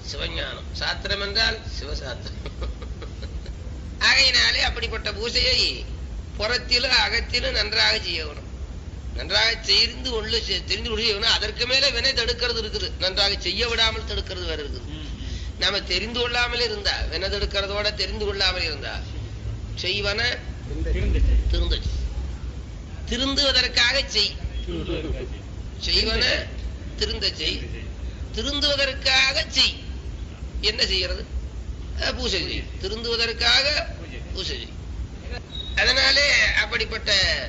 சிவஞானம் சாத்திரம் என்றால் சிவசாத்திரம் ஆகையினாலே அப்படிப்பட்ட பூஜையை புறத்திலும் அகத்திலும் நன்றாக செய்யணும் நன்றாக தெரிந்து கொள்ள தெரிந்து கொள்ள செய்யணும் அதற்கு மேல வினை தடுக்கிறது இருக்குது நன்றாக செய்ய விடாமல் தடுக்கிறது வேற இருக்குது நாம தெரிந்து கொள்ளாமல் இருந்தா வினை தடுக்கிறதோட தெரிந்து கொள்ளாமல் இருந்தா செய்வன திருந்த செய். திருந்துவதற்காக செய் செய்வன திருந்த செய் திருந்துவதற்காக செய் என்ன செய்யறது அஹ் பூஜை செய் திருந்துவதற்காக பூஜை செய் அதனாலே அப்படிப்பட்ட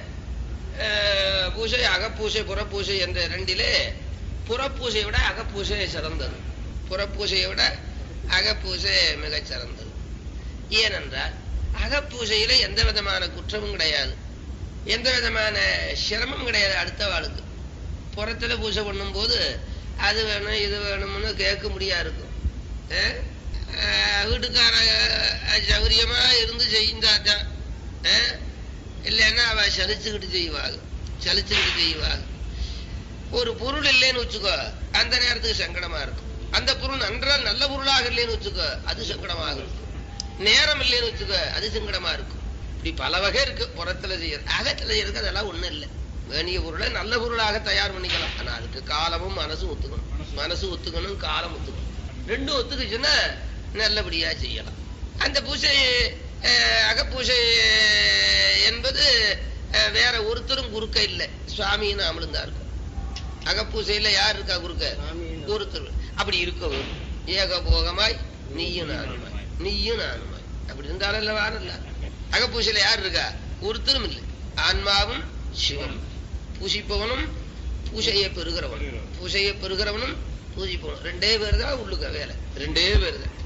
அஹ், பூஜை அகப்பூஜை புறப்பூஜை என்ற ரெண்டிலே புறப்பூஜையை விட அகப்பூஜை சிறந்தது புறப்பூஜையை விட அகப்பூஜை மிகச் சிறந்தது ஏனென்றால் அகப்பூஜையில எந்த விதமான குற்றமும் கிடையாது எந்த விதமான சிரமம் கிடையாது அடுத்த வாளுக்கு புறத்துல பூஜை பண்ணும்போது அது வேணும் இது வேணும்னு கேட்க முடியா இருக்கும் அஹ், அஹ், வீட்டுக்கார அஹ், சௌரியமா இருந்து செய்தாதான் அஹ், இல்லைன்னா அவ சலிச்சுக்கிட்டு செய்வாங்க சலிச்சுக்கிட்டு செய்வாங்க ஒரு பொருள் இல்லைன்னு வச்சுக்கோ அந்த நேரத்துக்கு சங்கடமா இருக்கும் அந்த பொருள் நன்றால் நல்ல பொருளாக இல்லைன்னு வச்சுக்கோ அது சங்கடமாக இருக்கும் நேரம் இல்லைன்னு வச்சுக்கோ அது சங்கடமா இருக்கும் இப்படி பல வகை இருக்கு புறத்துல செய்யறது அகத்துல செய்யறதுக்கு அதெல்லாம் ஒண்ணும் இல்லை வேணிய பொருளை நல்ல பொருளாக தயார் பண்ணிக்கலாம் ஆனா அதுக்கு காலமும் மனசும் ஒத்துக்கணும் மனசு ஒத்துக்கணும் காலம் ஒத்துக்கணும் ரெண்டும் ஒத்துக்குச்சுன்னா நல்லபடியா செய்யலாம் அந்த பூஜை அஹ், அகப்பூஜை அஹ், என்பது அஹ், வேற ஒருத்தரும் குறுக்க இல்லை சுவாமின்னு அமலுந்தா இருக்கும் அகப்பூசையில யார் இருக்கா குறுக்க ஒருத்தர் அப்படி இருக்கவும் ஏகபோகமாய் நீயும் நானுமாய் நீயும் நானுமாய் அப்படி இருந்தாலும் இல்ல வாரல்ல அகப்பூசையில யார் இருக்கா ஒருத்தரும் இல்லை ஆன்மாவும் சிவம் பூசிப்பவனும் பூசையை பெறுகிறவனும் பூசையை பெறுகிறவனும் பூஜிப்பவனும் ரெண்டே பேர் தான் உள்ளுக்க வேலை ரெண்டே பேர் தான்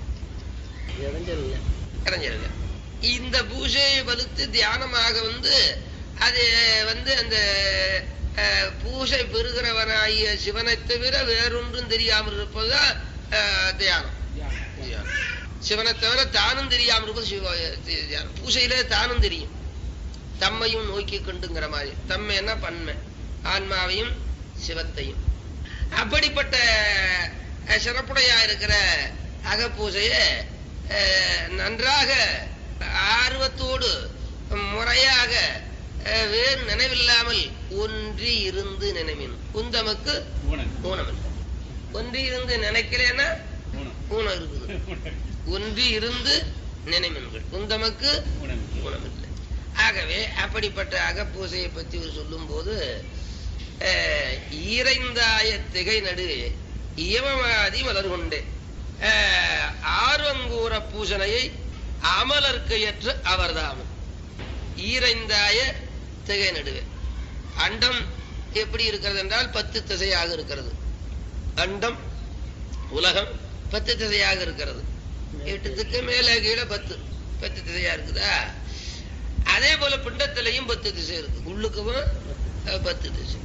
இறஞ்சிருங்க இந்த பூஜையை வலுத்து தியானமாக வந்து அது வந்து அந்த அஹ், பூஜை பெறுகிறவனாகிய சிவனை தவிர வேறொன்றும் தெரியாமல் இருப்பதுதான் அஹ், தியானம் தியானம். சிவனை தவிர தானும் தெரியாமல் இருப்பது சிவ தி- தியானம் பூஜையில தானும் தெரியும் தம்மையும் நோக்கி கொண்டுங்கிற மாதிரி தம்மை என்ன பன்மை ஆன்மாவையும் சிவத்தையும் அப்படிப்பட்ட அஹ், சிறப்புடையா இருக்கிற அகப்பூஜைய அஹ், நன்றாக ஆர்வத்தோடு முறையாக அஹ், வேறு நினைவில்லாமல் ஒன்றி இருந்து நினைவின் உந்தமக்கு ஊனமில்லை ஒன்றி இருந்து நினைக்கிறேன்னா ஊனம் இருக்குது ஒன்றி இருந்து நினைமின்கள் உந்தமக்கு ஊனமில்லை ஆகவே அப்படிப்பட்ட அகப்பூசையை பற்றி இவர் சொல்லும்போது அஹ், ஈரைந்தாய திகை நடு இயமவாதி மலர் கொண்டே அஹ், ஆர்வங்கூற பூசனையை அமலர்க்கு ஏற்று அவர்தாமும் ஈரைந்தாய திகை நடுவே அண்டம் எப்படி இருக்கிறது என்றால் பத்து திசையாக இருக்கிறது அண்டம் உலகம் பத்து திசையாக இருக்கிறது எட்டுத்துக்கு மேல கீழே பத்து பத்து திசையா இருக்குதா அதே போல பிண்டத்திலையும் பத்து திசை இருக்கு உள்ளுக்கவும் அஹ், பத்து திசை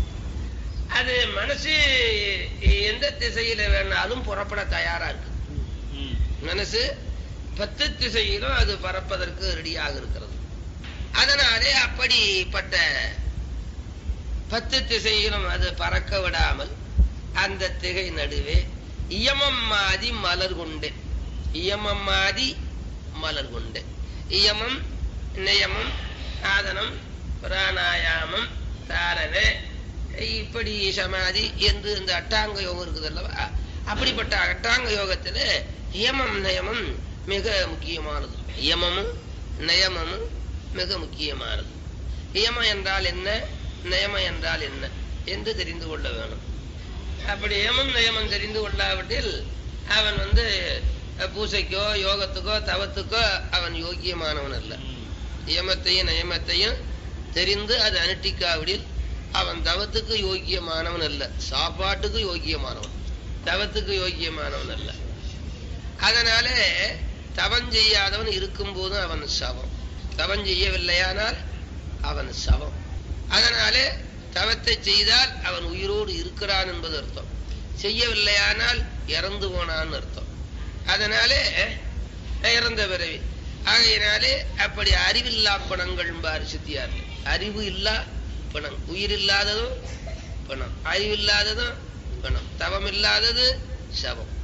அது மனசு எந்த திசையில வேணாலும் புறப்பட தயாரா இருக்கு மனசு பத்து திசையிலும் அது பறப்பதற்கு ரெடியாக இருக்கிறது அதனாலே அப்படிப்பட்ட பத்து திசையிலும் அது பறக்க விடாமல் அந்த திகை நடுவே இயமம் மாதி மலர் கொண்டே இயமம் மாதி மலர் கொண்டே இயமம் நியமம் ஆதனம் பிராணாயாமம் தாரணை இப்படி சமாதி என்று இந்த அட்டாங்க யோகம் இருக்குது அல்லவா அப்படிப்பட்ட அட்டாங்க யோகத்துல இயமம் நயமம் மிக முக்கியமானது இயமமும் நயமமும் மிக முக்கியமானது இயமம் என்றால் என்ன நயமம் என்றால் என்ன என்று தெரிந்து கொள்ள வேணும் அப்படி ஏமம் நயமம் தெரிந்து கொள்ளாவிட்டில் அவன் வந்து அஹ், பூசைக்கோ யோகத்துக்கோ தவத்துக்கோ அவன் யோக்கியமானவன் அல்ல நியமத்தையும் நயமத்தையும் தெரிந்து அது அனுஷ்டிக்காவிடில் அவன் தவத்துக்கு யோக்கியமானவன் அல்ல சாப்பாட்டுக்கு யோக்கியமானவன் தவத்துக்கு யோக்கியமானவன் அல்ல அதனால தவம் செய்யாதவன் இருக்கும் போதும் அவன் சவம் தவம் செய்யவில்லையானால் அவன் சவம் அதனாலே தவத்தை செய்தால் அவன் உயிரோடு இருக்கிறான் என்பது அர்த்தம் செய்யவில்லையானால் இறந்து போனான்னு அர்த்தம் அதனாலே இறந்த பிறவி ஆகையினாலே அப்படி அறிவில்லா பணங்கள் பார் சித்தியார் அறிவு இல்லா பணம் உயிர் இல்லாததும் பணம் அறிவில்லாததும் பணம் தவம் இல்லாதது சவம்